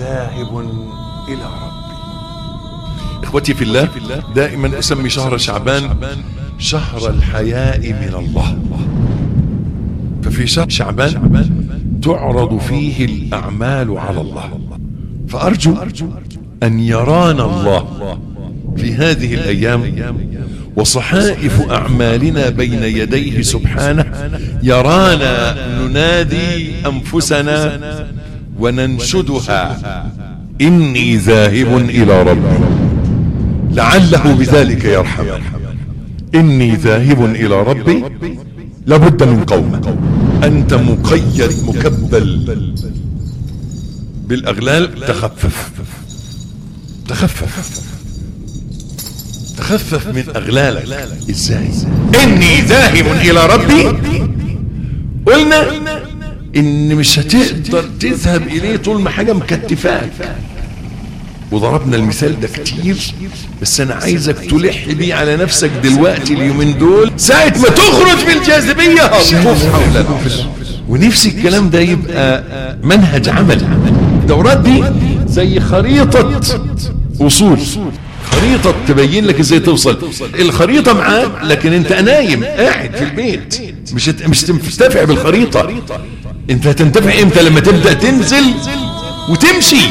ذاهب إلى ربي اخوتي في الله دائما اسمي شهر شعبان شهر الحياء من الله ففي شهر شعبان تعرض فيه الاعمال على الله فارجو ان يرانا الله في هذه الايام وصحائف اعمالنا بين يديه سبحانه يرانا ننادي انفسنا وننشدها اني ذاهب الى ربي لعله بذلك يرحم اني ذاهب الى ربي لابد من قوم انت مقيد مكبل بالاغلال تخفف تخفف تخفف من اغلالك ازاي اني ذاهب الى ربي قلنا ان مش هتقدر تذهب اليه طول ما حاجه مكتفاك وضربنا المثال ده كتير بس انا عايزك تلح بيه على نفسك دلوقتي اليومين دول ساعة ما تخرج بالجاذبية هتطوف حول العرش ونفسي الكلام ده يبقى منهج عمل الدورات دي زي خريطة وصول خريطة تبين لك ازاي توصل الخريطة معاك لكن انت نايم قاعد في البيت مش هت- مش تنتفع بالخريطة انت هتنتفع امتى لما تبدأ تنزل وتمشي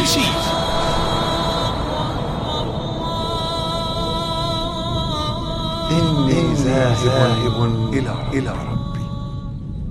إني ذاهب إلى ربي